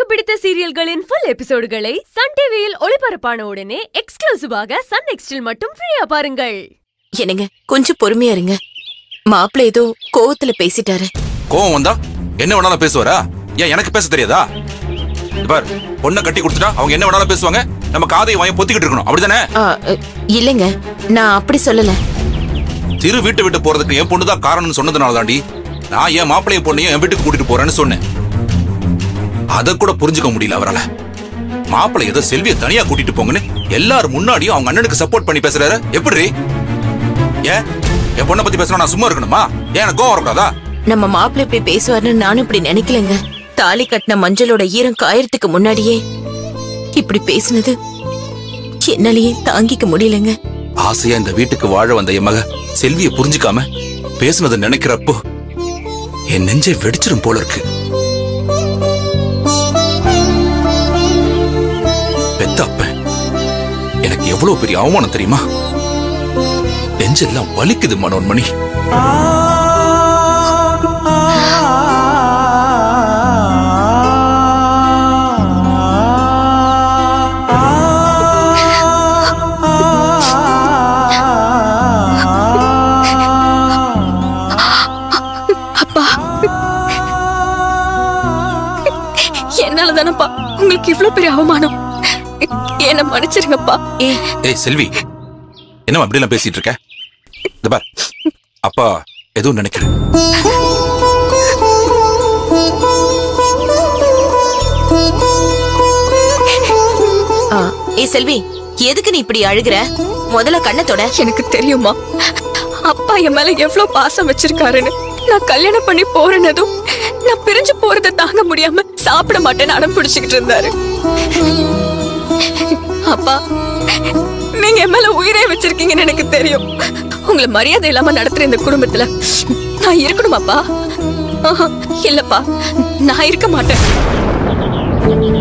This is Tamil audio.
பிடித்த சீரியல்களின் ஃபுல் எபிசோடுகளை சன் டிவியில் ஒளிபரப்பான உடனே எக்ஸ்க்ளூசிவாக சன் நெக்ஸ்டில் மட்டும் ஃப்ரீயா பாருங்கள் என்னங்க கொஞ்சம் பொறுமையா இருங்க மாப்பிள்ள ஏதோ கோவத்துல பேசிட்டாரு கோவம் வந்தா என்ன வேணாலும் பேசுவாரா ஏன் எனக்கு பேச தெரியாதா இது பார் பொண்ணை கட்டி கொடுத்துட்டா அவங்க என்ன வேணாலும் பேசுவாங்க நம்ம காதை வாய பொத்திக்கிட்டு இருக்கணும் அப்படிதானே ஆ, அ, இல்லைங்க நான் அப்படி சொல்லல திரு வீட்டை விட்டு போறதுக்கு என் பொண்ணு தான் காரணம்னு சொன்னதுனால தாண்டி நான் என் மாப்பிளைய பொண்ணையும் என் வீட்டுக்கு கூட்டிட்டு போறேன்னு சொன்னேன் அத கூட புரிஞ்சுக்க முடியல அவரால மாப்பிள்ளை ஏதோ செல்விய தனியா கூட்டிட்டு போங்கன்னு எல்லாரும் முன்னாடியும் அவங்க அண்ணனுக்கு சப்போர்ட் பண்ணி பேசுறாரு எப்படி ஏன் என் பொண்ணை பத்தி பேசினா நான் சும்மா இருக்கணுமா ஏன் எனக்கு கோவம் வரக்கூடாதா நம்ம மாப்பிள்ள இப்படி பேசுவாருன்னு நானும் இப்படி நினைக்கலங்க தாலி கட்டின மஞ்சளோட ஈரம் காயறதுக்கு முன்னாடியே இப்படி பேசுனது என்னாலேயே தாங்கிக்க முடியலங்க ஆசையா இந்த வீட்டுக்கு வாழ வந்த என் மக செல்விய புரிஞ்சுக்காம பேசுனதை நினைக்கிறப்போ என் நெஞ்சை வெடிச்சிரும் போல இருக்கு பெத்த அப்பன் எனக்கு எவ்வளவு பெரிய அவமானம் தெரியுமா நெஞ்செல்லாம் வலிக்குது மனோன்மணி என்னால தானப்பா உங்களுக்கு இவ்ளோ பெரிய அவமானம் என்ன மன்னிச்சிருங்கப்பா ஏ ஏய் செல்வி என்னம்மா இப்படி எல்லாம் பேசிட்டு இருக்க இந்த பார் அப்பா எதுவும் நினைக்கிறேன் ஆ, ஏ செல்வி எதுக்கு நீ இப்படி அழுகுற முதல்ல கண்ணத்தோட எனக்கு தெரியுமா அப்பா என் மேல எவ்வளவு பாசம் வச்சிருக்காருன்னு நான் கல்யாணம் பண்ணி போறனதும் நான் பிரிஞ்சு போறத தாங்க முடியாம சாப்பிட மாட்டேன்னு அடம் பிடிச்சுக்கிட்டு இருந்தாரு அப்பா நீங்க என் மேல உயிரே வச்சிருக்கீங்கன்னு எனக்கு தெரியும் உங்களை மரியாதை இல்லாம நடத்துற இந்த குடும்பத்துல நான் இருக்கணுமாப்பா ஆஹா, இல்லப்பா நான் இருக்க மாட்டேன்